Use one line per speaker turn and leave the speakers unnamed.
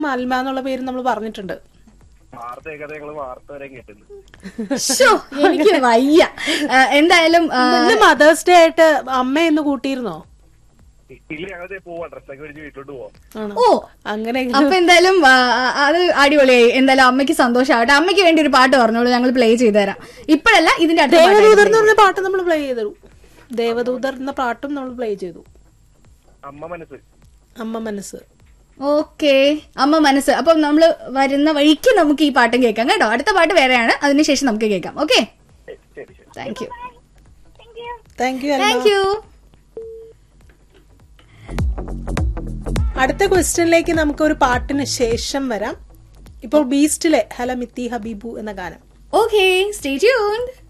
അൽമ എന്നുള്ള പേര് നമ്മൾ പറഞ്ഞിട്ടുണ്ട്
വാർത്തയൊക്കെ ഞങ്ങള് വാർത്ത വരെ കേട്ടിട്ടുണ്ട്
ശോ, എനിക്ക് വയ്യ ആ, എന്തായാലും ആ,
ഇന്ന് മദേഴ്സ് ഡേ ആയിട്ട് അമ്മ ഇന്ന് കൂട്ടിയിരുന്നോ
ഇല്ല ഞങ്ങൾ പോവാ ഡ്രസ്സൊക്കെ മേടിച്ച് വീട്ടിലോട്ട് പോവാം
ആണോ
ഓ
അങ്ങനെ
അപ്പൊ എന്തായാലും ആ, ആ, അത് അടിപൊളിയായി എന്തായാലും അമ്മയ്ക്ക് സന്തോഷമാവട്ടെ അമ്മയ്ക്ക് വേണ്ടി ഒരു പാട്ട് പറഞ്ഞോളൂ ഞങ്ങൾ പ്ലേ ചെയ്തു തരാം ഇപ്പോഴല്ല ഇതിന്റെ അടുത്ത പാട്ടായിട്ട്
ദേവദൂതർ എന്ന് പറഞ്ഞ പാട്ട് നമ്മൾ പ്ലേ ചെയ്തു ദേവദൂതർ എന്ന പാട്ടും നമ്മൾ പ്ലേ ചെയ്തു
അമ്മ മനസ്സ്
അമ്മ മനസ്സ്
ഓക്കെ അമ്മ മനസ്സ് അപ്പം നമ്മൾ വരുന്ന വഴിക്ക് നമുക്ക് ഈ പാട്ടും കേൾക്കാം കേട്ടോ അടുത്ത പാട്ട് വേറെയാണ് അതിനുശേഷം നമുക്ക് കേൾക്കാം ഓക്കെ
ശരി ശരി ശരി
thank you
thank you
thank you
അടുത്ത ക്വസ്റ്റ്യനിലേക്ക് നമുക്ക് ഒരു പാട്ടിന് ശേഷം വരാം ഇപ്പോൾ ബീസ്റ്റിലെ ഹല മിത്തി ഹബീബു എന്ന ഗാനം
ഓക്കെ സ്റ്റേ ട്യൂൺഡ്